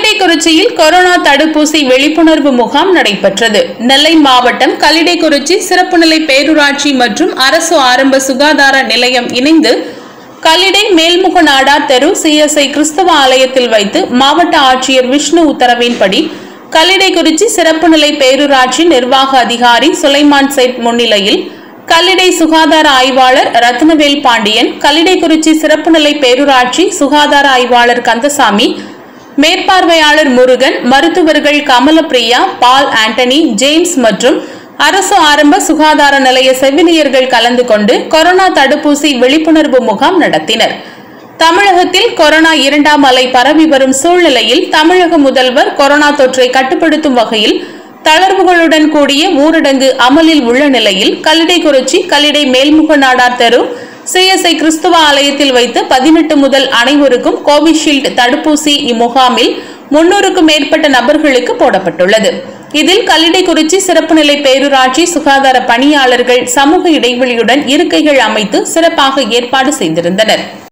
கல்லிடைக்குறிச்சியில் corona தடுப்பூசி விழிப்புணர்வு முகாம் நடைபெற்றது நெல்லை மாவட்டம் கல்லிடைக்குறிச்சி சிறப்பு நிலை பேரூராட்சி மற்றும் அரசு ஆரம்ப சுகாதார நிலையம் இணைந்து கல்லிடை மேல்முக நாடார் தெரு சிஎஸ்ஐ கிறிஸ்தவ ஆலயத்தில் வைத்து மாவட்ட ஆட்சியர் விஷ்ணு உத்தரவின்படி கல்லிடைக்குறிச்சி சிறப்பு நிலை பேரூராட்சி நிர்வாக அதிகாரி சுலைமான் சேட் முன்னிலையில் கல்லிடை சுகாதார ஆய்வாளர் ரத்னவேல் பாண்டியன் கல்லிடைக்குறிச்சி சிறப்பு நிலை பேரூராட்சி சுகாதார ஆய்வாளர் கந்தசாமி மேற்பார்வையாளர் முருகன் மருத்துவர்கள் கமலப்பிரியா பால் ஆண்டனி ஜேம்ஸ் மற்றும் அரசு ஆரம்ப சுகாதார நிலைய செவிலியர்கள் கலந்து கொண்டு கொரோனா தடுப்பூசி விழிப்புணர்வு முகாம் நடத்தினர் தமிழகத்தில் கொரோனா இரண்டாம் அலை பரவி வரும் சூழ்நிலையில் தமிழக முதல்வர் கொரோனா தொற்றை கட்டுப்படுத்தும் வகையில் தளர்வுகளுடன் கூடிய ஊரடங்கு அமலில் உள்ள நிலையில் கல்லிடைக்குறிச்சி கல்லிடை மேல்முக நாடார் தெரு சிஎஸ்ஐ கிறிஸ்துவ ஆலயத்தில் வைத்து பதினெட்டு முதல் அனைவருக்கும் கோவிஷீல்டு தடுப்பூசி இம்முகாமில் முன்னூறுக்கும் மேற்பட்ட நபர்களுக்கு போடப்பட்டுள்ளது இதில் கல்லிடைக்குறிச்சி சிறப்பு நிலை பேரூராட்சி சுகாதார பணியாளர்கள் சமூக இடைவெளியுடன் இருக்கைகள் அமைத்து சிறப்பாக ஏற்பாடு செய்திருந்தனர்